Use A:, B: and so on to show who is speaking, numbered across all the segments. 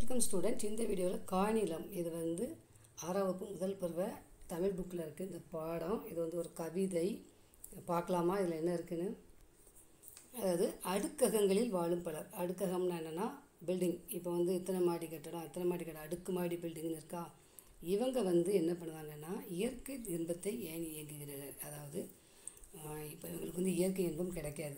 A: welcome student இந்த வீடியோவில் காணிலம் இது வந்து ஆறாம் வகுப்பு முதல் பருவ தமிழ் புக்கில் இருக்குது இந்த பாடம் இது வந்து ஒரு கவிதை பார்க்கலாமா இதில் என்ன இருக்குன்னு அதாவது அடுக்ககங்களில் வாழும் பலர் அடுக்ககம்னா என்னென்னா பில்டிங் இப்போ வந்து இத்தனை மாடி கட்டடம் அத்தனை மாடி கட்டடம் அடுக்கு மாடி பில்டிங்னு இருக்கா இவங்க வந்து என்ன பண்ணுவாங்கன்னா இயற்கை இன்பத்தை ஏன் இயங்குகிறார்கள் அதாவது ஆஹ் இப்போ இவங்களுக்கு வந்து இயற்கை இன்பம் கிடைக்காது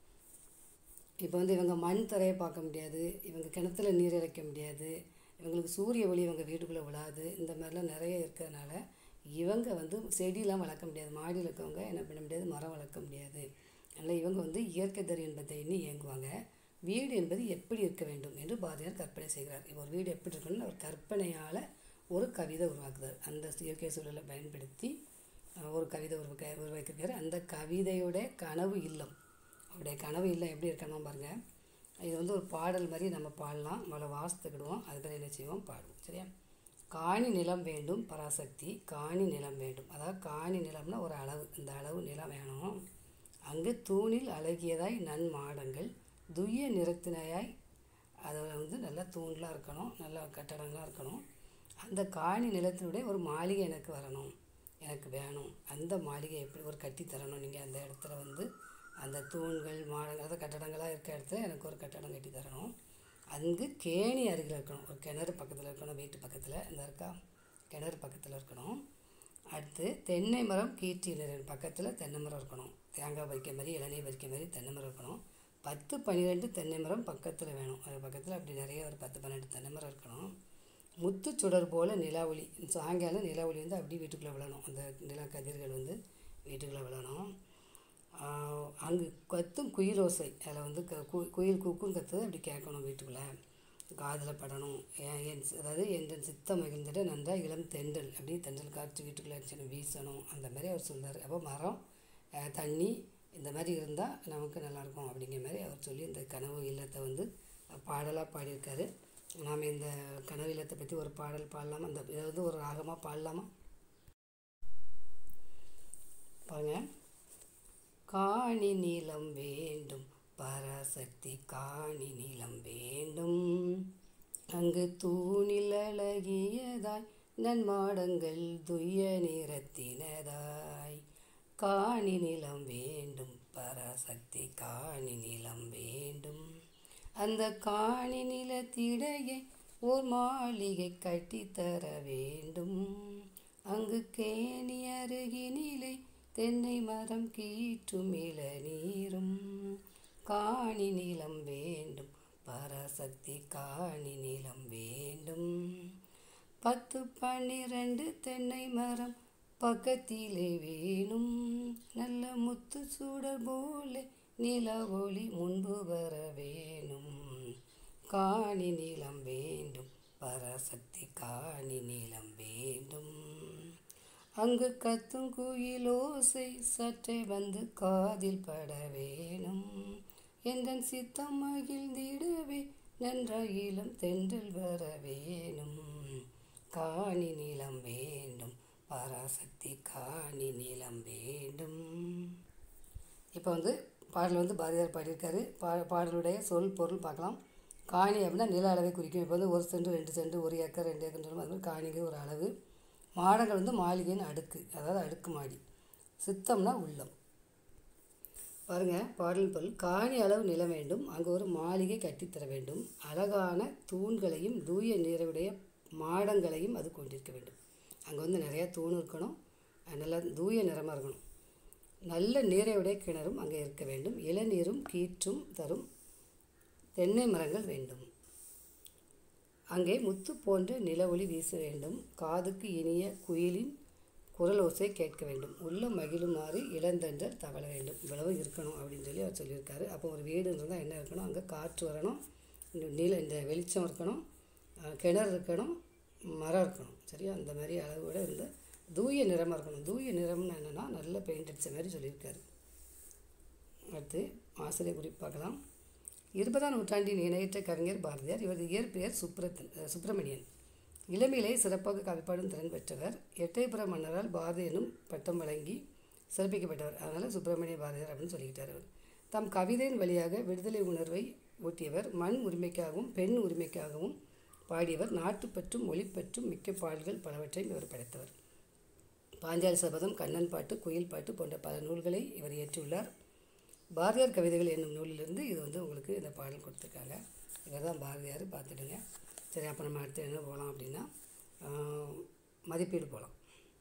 A: இப்போ வந்து இவங்க மண் தரையை பார்க்க முடியாது இவங்க கிணத்துல நீர் இறைக்க முடியாது இவங்களுக்கு சூரிய ஒளி இவங்க வீட்டுக்குள்ளே விழாது இந்த மாதிரிலாம் நிறைய இருக்கிறதுனால இவங்க வந்து செடியெலாம் வளர்க்க முடியாது மாடியில் இருக்கவங்க என்ன பண்ண முடியாது மரம் வளர்க்க முடியாது அதனால் இவங்க வந்து இயற்கை தரு இன்பத்தை எண்ணி இயங்குவாங்க வீடு என்பது எப்படி இருக்க வேண்டும் என்று பாரதியார் கற்பனை செய்கிறார் இப்போ ஒரு வீடு எப்படி இருக்கணும்னு அவர் கற்பனையால் ஒரு கவிதை உருவாக்குறார் அந்த இயற்கை சூழலை பயன்படுத்தி அஹ், ஒரு கவிதை உருவாக்க உருவாக்கியிருக்காரு அந்த கவிதையோட கனவு இல்லம் அவருடைய கனவு இல்லை எப்படி இருக்கணும் பாருங்கள் இது வந்து ஒரு பாடல் மாதிரி நம்ம பாடலாம் முதல்ல வாசித்துக்கிடுவோம் அதுக்கப்புறம் என்ன செய்வோம் பாடுவோம் சரியா காணி நிலம் வேண்டும் பராசக்தி காணி நிலம் வேண்டும் அதாவது காணி நிலம்னா ஒரு அளவு இந்த அளவு நிலம் வேணும் அங்கு தூணில் அழகியதாய் நன்மாடங்கள் துய்ய நிறத்தினையாய் அதில் வந்து நல்லா தூண்லாம் இருக்கணும் நல்ல கட்டடங்களாக இருக்கணும் அந்த காணி நிலத்தினுடைய ஒரு மாளிகை எனக்கு வரணும் எனக்கு வேணும் அந்த மாளிகை எப்படி ஒரு கட்டி தரணும் நீங்கள் அந்த இடத்துல வந்து அந்த தூண்கள் மாடங்கள் அதாவது கட்டடங்களாக இருக்க இடத்துல எனக்கு ஒரு கட்டடம் கட்டி தரணும் அங்கு கேணி அருகில் இருக்கணும் ஒரு கிணறு பக்கத்தில் இருக்கணும் வீட்டு பக்கத்தில் இந்த இருக்கா கிணறு பக்கத்தில் இருக்கணும் அடுத்து தென்னை மரம் கீற்றி நிழல் பக்கத்தில் தென்னை மரம் இருக்கணும் தேங்காய் பறிக்க மாதிரி இளநீர் பறிக்க மாதிரி தென்னை மரம் இருக்கணும் பத்து பன்னிரெண்டு தென்னை மரம் பக்கத்தில் வேணும் அது பக்கத்தில் அப்படி நிறைய ஒரு பத்து பன்னெண்டு தென்னை மரம் இருக்கணும் முத்து சுடர் போல் நிலாவொளி சாயங்காலம் நிலாவொளி வந்து அப்படியே வீட்டுக்குள்ளே விழணும் அந்த நிலா கதிர்கள் வந்து வீட்டுக்குள்ளே விழணும் ஆஹ் அங்கு கத்தும் குயிலோசை அதில் வந்து க கு குயில் கூக்கும் கத்துது அப்படி கேட்கணும் வீட்டுக்குள்ளே காதில் படணும் ஏன் என் சி- அதாவது என் சித்தம் மகிழ்ந்துட்டு நன்றா இளம் தென்றல் அப்படி தென்றல் காற்று வீட்டுக்குள்ளே அடிச்சணும் வீசணும் அந்த மாதிரி அவர் சொல்றாரு அப்போ மரம் ஆஹ் தண்ணி இந்த மாதிரி இருந்தால் நமக்கு நல்லாயிருக்கும் அப்படிங்கிற மாதிரி அவர் சொல்லி இந்த கனவு இல்லத்தை வந்து பாடலாக பாடியிருக்காரு நாம் இந்த கனவு இல்லத்தை பற்றி ஒரு பாடல் பாடலாமா அந்த இதை வந்து ஒரு ராகமாக பாடலாமா பாருங்க காணி நீளம் வேண்டும் பராசக்தி காணி நீளம் வேண்டும் அங்கு தூணில் அழகியதாய் நன்மாடங்கள் துய்ய நிறத்தினதாய் காணி நிலம் வேண்டும் பராசக்தி காணி நிலம் வேண்டும் அந்த காணி நிலத்திடையே ஓர் மாளிகை கட்டித்தர வேண்டும் அங்கு கேணி அருகினிலே தென்னை மரம் கீற்றும் இளநீரும் காணி நிலம் வேண்டும் பராசக்தி காணி நிலம் வேண்டும் பத்து பன்னிரண்டு தென்னை மரம் பக்கத்திலே வேணும் நல்ல முத்து சுடர் போல நில ஒளி முன்பு வர வேணும் காணி நிலம் வேண்டும் பராசக்தி காணி நிலம் வேண்டும் அங்கு கத்தும் குயிலோசை சற்றே வந்து காதில் பட வேணும் எந்தன் சித்தம் மகிழ்ந்திடவே நன்ற இளம் தென்றல் வர வேணும் காணி நிலம் வேண்டும் பராசக்தி காணி நிலம் வேண்டும் இப்போ வந்து பாடல் வந்து பாரதியார் பாடியிருக்காரு பா பாடலுடைய சொல் பொருள் பார்க்கலாம் காணி அப்படின்னா நில அளவை குறிக்கும் இப்போ வந்து ஒரு சென்ட் ரெண்டு சென்ட் ஒரு ஏக்கர் ரெண்டு ஏக்கர் அது மாதிரி காணிக்கு ஒரு அளவு மாடங்கள் வந்து மாளிகைன்னு அடுக்கு அதாவது அடுக்கு மாடி சித்தம்னா உள்ளம் பாருங்க பாடல் பொருள் காணி அளவு நிலம் வேண்டும் அங்கு ஒரு மாளிகை கட்டித்தர வேண்டும் அழகான தூண்களையும் தூய நீருடைய மாடங்களையும் அது கொண்டிருக்க வேண்டும் அங்கே வந்து நிறையா தூண் இருக்கணும் அது நல்லா தூய நிறமாக இருக்கணும் நல்ல நீரையுடைய கிணறும் அங்கே இருக்க வேண்டும் இளநீரும் கீற்றும் தரும் தென்னை மரங்கள் வேண்டும் அங்கே முத்து போன்ற நில ஒளி வீச வேண்டும் காதுக்கு இனிய குயிலின் குரலோசை கேட்க வேண்டும் உள்ள மகிழுமாறு இளந்தென்றல் தவழ வேண்டும் இவ்வளவு இருக்கணும் அப்படின்னு சொல்லி அவர் சொல்லியிருக்காரு அப்போ ஒரு வீடு இருந்தால் என்ன இருக்கணும் அங்கே காற்று வரணும் இந்த நீல இந்த வெளிச்சம் இருக்கணும் அஹ் கிணறு இருக்கணும் மரம் இருக்கணும் சரியா அந்த மாதிரி அளவோட இருந்து தூய நிறமாக இருக்கணும் தூய நிறம்னு என்னென்னா நல்ல பெயிண்ட் அடித்த மாதிரி சொல்லியிருக்காரு அடுத்து ஆசிரியர் குறிப்பு பார்க்கலாம் இருபதாம் நூற்றாண்டின் இணையற்ற கவிஞர் பாரதியார் இவரது இயற்பெயர் சுப்ரத்தன் அஹ் சுப்பிரமணியன் இளமையிலே சிறப்பாக கவிப்பாடும் திறன் பெற்றவர் எட்டயபுர மன்னரால் பாரதி எனும் பட்டம் வழங்கி சிறப்பிக்கப்பட்டவர் அதனால் சுப்பிரமணிய பாரதியார் அப்படின்னு சொல்லிக்கிட்டார் அவர் தம் கவிதையின் வழியாக விடுதலை உணர்வை ஊட்டியவர் மண் உரிமைக்காகவும் பெண் உரிமைக்காகவும் பாடியவர் நாட்டுப்பற்றும் மொழிப்பற்றும் மிக்க பாடல்கள் பலவற்றையும் இவர் படைத்தவர் பாஞ்சாலி சபதம் கண்ணன் பாட்டு குயில் பாட்டு போன்ற பல நூல்களை இவர் இயற்றியுள்ளார் பாரதியார் கவிதைகள் என்னும் நூலிலிருந்து இது வந்து உங்களுக்கு இந்த பாடல் கொடுத்துருக்காங்க இவர் தான் பாரதியார் பார்த்துடுங்க சரி அப்போ நம்ம அடுத்து என்ன போகலாம் அப்படின்னா ஆஹ், மதிப்பீடு போகலாம்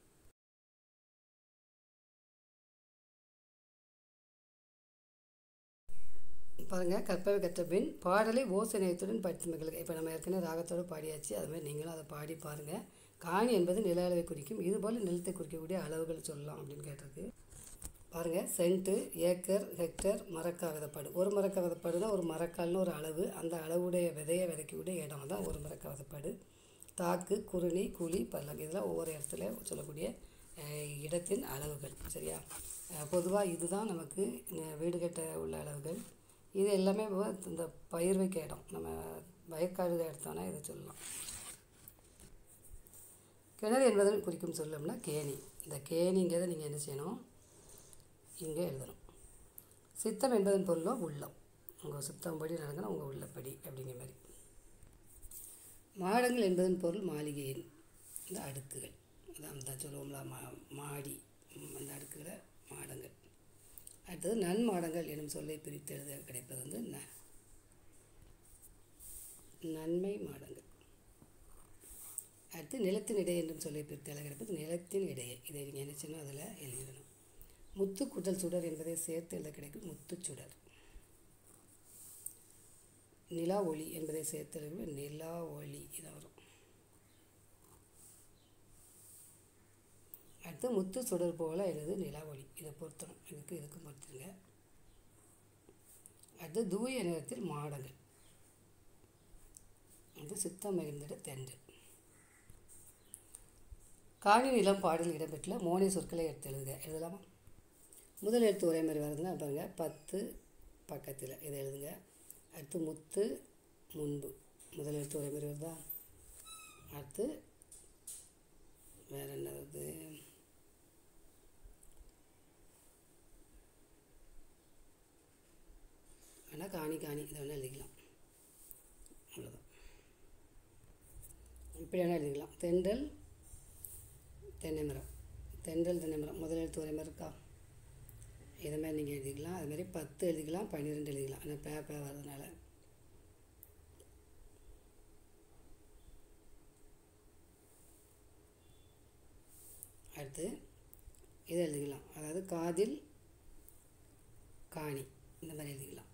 A: பாருங்கள் கற்பவை கற்ற பின் பாடலை ஓசை நயத்துடன் படித்து மகிழ்க இப்போ நம்ம ஏற்கனவே ராகத்தோடு பாடியாச்சு அது மாதிரி நீங்களும் அதை பாடி பாருங்கள் காணி என்பது நில அளவை குறிக்கும் இதுபோல் நிலத்தை குறிக்கக்கூடிய அளவுகள் சொல்லலாம் அப்படின்னு கேட்டிருக்கு பாருங்கள் சென்ட்டு ஏக்கர் ஹெக்டர் மரக்கா விதப்பாடு ஒரு மரக்கா விதப்பாடுனா ஒரு மரக்கால்னு ஒரு அளவு அந்த அளவுடைய விதையை விதைக்கக்கூடிய இடம் தான் ஒரு மரக்கா விதப்பாடு தாக்கு குருணி குழி பள்ளம் இதெல்லாம் ஒவ்வொரு இடத்துல சொல்லக்கூடிய அஹ், இடத்தின் அளவுகள் சரியா பொதுவாக இதுதான் நமக்கு அஹ், வீடு கட்ட உள்ள அளவுகள் இது எல்லாமே வ- இந்த பயிர் வைக்க இடம் நம்ம வயக்காடு எடுத்தோன்னா இதை சொல்லலாம் கிணறு என்பதன் குறிக்கும் சொல்லம்னா கேணி இந்த கேணிங்கிறத நீங்கள் என்ன செய்யணும் இங்கே எழுதணும் சித்தம் என்பதன் பொருளோ உள்ளம் உங்கள் சித்தம்படி நடந்தனா உங்கள் உள்ளப்படி அப்படிங்கிற மாதிரி மாடங்கள் என்பதன் பொருள் மாளிகையின் இந்த அடுக்குகள் அதான் தான் சொல்லுவோம்ல மா மாடி ம், அந்த அடுக்குகளை மாடங்கள் அடுத்தது நன்மாடங்கள் எனும் சொல்லை பிரித்து எழுத கிடைப்பது வந்து ந நன்மை மாடங்கள் அடுத்து நிலத்தின் இடையே என்றும் சொல்லை பிரித்து எழுத கிடைப்பது நிலத்தின் இடையே இதை நீங்கள் என்ன செய்யணும் அதில் எழுதிடணும் முத்து குடல் சுடர் என்பதை சேர்த்து எழுத கிடைக்கும் முத்துச் சுடர் நிலா ஒளி என்பதை சேர்த்து எழுத நிலா ஒளி இது வரும் அடுத்து முத்து சுடர் போல எழுது நிலா ஒளி இதை பொருத்தணும் இதுக்கு இதுக்கு பொறுத்துங்க அடுத்து தூய நிறத்தில் மாடங்கள் அது சித்தம் மிகுந்திட தென்று காணி நிலம் பாடல் இடம்பெற்றுள்ள மோனே சொற்களை எடுத்து எழுதுக எழுதலாமா முதல் எழுத்து ஒரே மாதிரி வருதுன்னா பாருங்க பத்து பக்கத்தில் இதை எழுதுங்க அடுத்து முத்து முன்பு முதல் எழுத்து ஒரே மாதிரி வருதா அடுத்து வேற என்ன வருது வேணால் காணி காணி இதை வேணால் எழுதிக்கலாம் அவ்வளோதான் இப்படி வேணால் எழுதிக்கலாம் தென்றல் தென்னை மரம் தென்றல் தென்னை மரம் முதல் எழுத்து ஒரே மாதிரி இருக்கா இதை மாதிரி நீங்கள் எழுதிக்கலாம் அது மாதிரி பத்து எழுதிக்கலாம் பன்னிரெண்டு எழுதிக்கலாம் ஆனால் பே பே வர்றதுனால அடுத்து இதை எழுதிக்கலாம் அதாவது காதில் காணி இந்த மாதிரி எழுதிக்கலாம்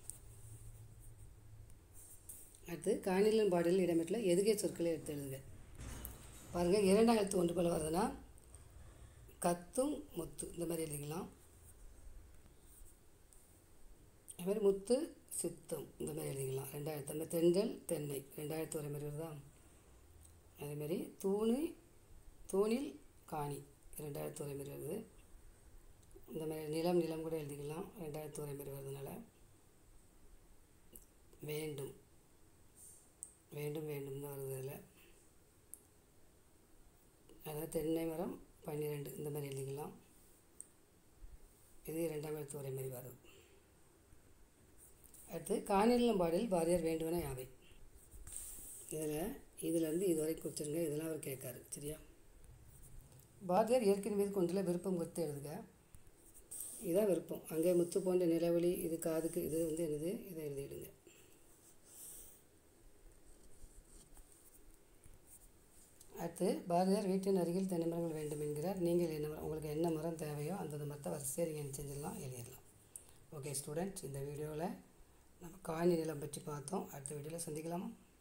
A: அடுத்து காணிலும் பாடலில் இடம்பெற்றுள்ள எதுகை சொற்களை எடுத்து எழுதுக பாருங்கள் இரண்டாம் எழுத்து ஒன்று போல் வருதுன்னா கத்தும் முத்து இந்த மாதிரி எழுதிக்கலாம் அது மாதிரி முத்து சித்தம் இந்த மாதிரி எழுதிக்கலாம் ரெண்டாயிரத்து அந்த தென்றல் தென்னை ரெண்டாயிரத்து ஒரே மாதிரி வருதா அதேமாரி தூணு தூணில் காணி ரெண்டாயிரத்து ஒரே மாதிரி வருது இந்த மாதிரி நிலம் நிலம் கூட எழுதிக்கலாம் ரெண்டாயிரத்து ஒரே மாதிரி வருதுனால வேண்டும் வேண்டும் வேண்டும் தான் வருது அதில் அதாவது தென்னை மரம் பன்னிரெண்டு இந்த மாதிரி எழுதிக்கலாம் இது ரெண்டாம் எழுத்து ஒரே மாதிரி வருது அடுத்து காணிலம் பாடல் பாரதியார் வேண்டுவன யாவை இதில் இதிலேருந்து இதுவரை குறிச்சிருங்க இதெல்லாம் அவர் கேட்காரு சரியா பாரதியார் இயற்கையின் மீது கொண்டுள்ள விருப்பம் குறித்து எழுதுக இதுதான் விருப்பம் அங்கே முத்து போன்ற நிலவொளி இது காதுக்கு இது வந்து என்னது இதை எழுதிடுங்க அடுத்து பாரதியார் வீட்டின் அருகில் தென்னை மரங்கள் வேண்டும் என்கிறார் நீங்கள் என்ன மரம் உங்களுக்கு என்ன மரம் தேவையோ அந்தந்த மரத்தை வரிசையாக நீங்கள் என்ன செஞ்சிடலாம் எழுதிடலாம் ஓகே ஸ்டூடெண்ட்ஸ் இந்த வீடியோவில் நம்ம காணி நிலம் பற்றி பார்த்தோம் அடுத்த வீடியோவில் சந்திக்கலாமா